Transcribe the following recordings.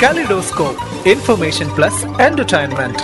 Kaleidoscope, information plus entertainment.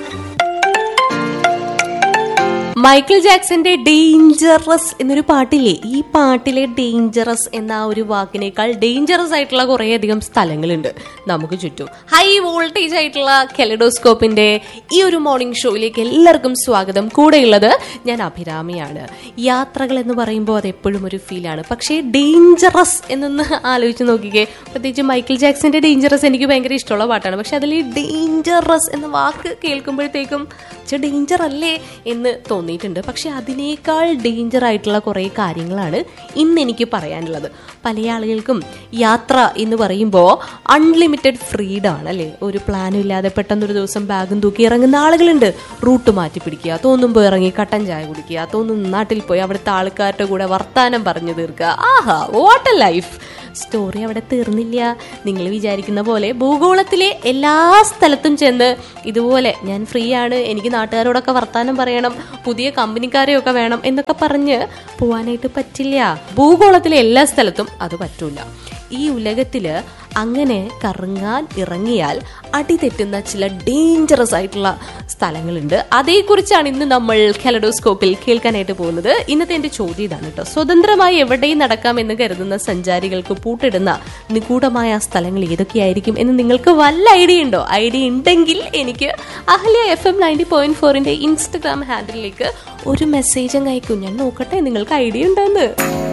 Michael ജാക്സന്റെ dangerous എന്നൊരു പാട്ടില്ലേ ഈ പാട്ടിലെ ഡേഞ്ചറസ് എന്ന ആ ഒരു വാക്കിനേക്കാൾ ഡേഞ്ചറസ് ആയിട്ടുള്ള കുറേയധികം സ്ഥലങ്ങളുണ്ട് നമുക്ക് ചുറ്റും ഹൈ വോൾട്ടേജ് ആയിട്ടുള്ള കെലഡോസ്കോപ്പിന്റെ ഈ ഒരു മോർണിംഗ് ഷോയിലേക്ക് എല്ലാവർക്കും സ്വാഗതം കൂടെയുള്ളത് ഞാൻ അഭിരാമിയാണ് യാത്രകൾ എന്ന് പറയുമ്പോൾ അത് എപ്പോഴും ഒരു ഫീലാണ് പക്ഷേ ഡേഞ്ചറസ് എന്നൊന്ന് ആലോചിച്ച് നോക്കിക്കേ പ്രത്യേകിച്ച് മൈക്കിൾ ജാക്സന്റെ ഡേഞ്ചറസ് എനിക്ക് ഭയങ്കര ഇഷ്ടമുള്ള പാട്ടാണ് പക്ഷെ അതിൽ ഡേഞ്ചറസ് എന്ന വാക്ക് കേൾക്കുമ്പോഴത്തേക്കും ഡേഞ്ചർ അല്ലേ എന്ന് തോന്നിയിട്ടുണ്ട് പക്ഷെ അതിനേക്കാൾ ഡേഞ്ചർ ആയിട്ടുള്ള കുറേ കാര്യങ്ങളാണ് ഇന്ന് എനിക്ക് പറയാനുള്ളത് പല ആളുകൾക്കും യാത്ര എന്ന് പറയുമ്പോൾ അൺലിമിറ്റഡ് ഫ്രീഡം ആണ് അല്ലേ ഒരു പ്ലാനും ഇല്ലാതെ പെട്ടെന്നൊരു ദിവസം ബാഗും തൂക്കി ഇറങ്ങുന്ന ആളുകളുണ്ട് റൂട്ട് മാറ്റി പിടിക്കുക തോന്നുമ്പോൾ ഇറങ്ങി കട്ടൻ ചായ കുടിക്കുക തോന്നുന്ന നാട്ടിൽ പോയി അവിടുത്തെ ആൾക്കാരുടെ കൂടെ വർത്താനം പറഞ്ഞു തീർക്കുക ആഹാ വാട്ട് എ ലൈഫ് സ്റ്റോറി അവിടെ തീർന്നില്ല നിങ്ങൾ വിചാരിക്കുന്ന പോലെ ഭൂഗോളത്തിലെ എല്ലാ സ്ഥലത്തും ചെന്ന് ഇതുപോലെ ഞാൻ ഫ്രീ ആണ് എനിക്ക് നാട്ടുകാരോടൊക്കെ വർത്താനം പറയണം പുതിയ കമ്പനിക്കാരെയൊക്കെ വേണം എന്നൊക്കെ പറഞ്ഞ് പോവാനായിട്ട് പറ്റില്ല ഭൂഗോളത്തിലെ എല്ലാ സ്ഥലത്തും അത് പറ്റൂല ഈ ഉലകത്തില് അങ്ങനെ കറങ്ങാൻ ഇറങ്ങിയാൽ അടിതെറ്റുന്ന ചില ഡേഞ്ചറസ് ആയിട്ടുള്ള സ്ഥലങ്ങളുണ്ട് അതേക്കുറിച്ചാണ് ഇന്ന് നമ്മൾ കെലഡോസ്കോപ്പിൽ കേൾക്കാനായിട്ട് പോകുന്നത് ഇന്നത്തെ എന്റെ ചോദ്യം ഇതാണ് കേട്ടോ സ്വതന്ത്രമായി എവിടെയും നടക്കാമെന്ന് കരുതുന്ന സഞ്ചാരികൾക്ക് പൂട്ടിടുന്ന നിഗൂഢമായ സ്ഥലങ്ങൾ ഏതൊക്കെയായിരിക്കും എന്ന് നിങ്ങൾക്ക് വല്ല ഐഡിയ ഉണ്ടോ ഐഡിയ ഉണ്ടെങ്കിൽ എനിക്ക് Ahalya F M ninety point ഫോറിന്റെ ഇൻസ്റ്റഗ്രാം ഹാൻഡിലേക്ക് ഒരു മെസ്സേജ് അങ്ങ് അയക്കും ഞാൻ നോക്കട്ടെ നിങ്ങൾക്ക് ഐഡിയ ഉണ്ടെന്ന്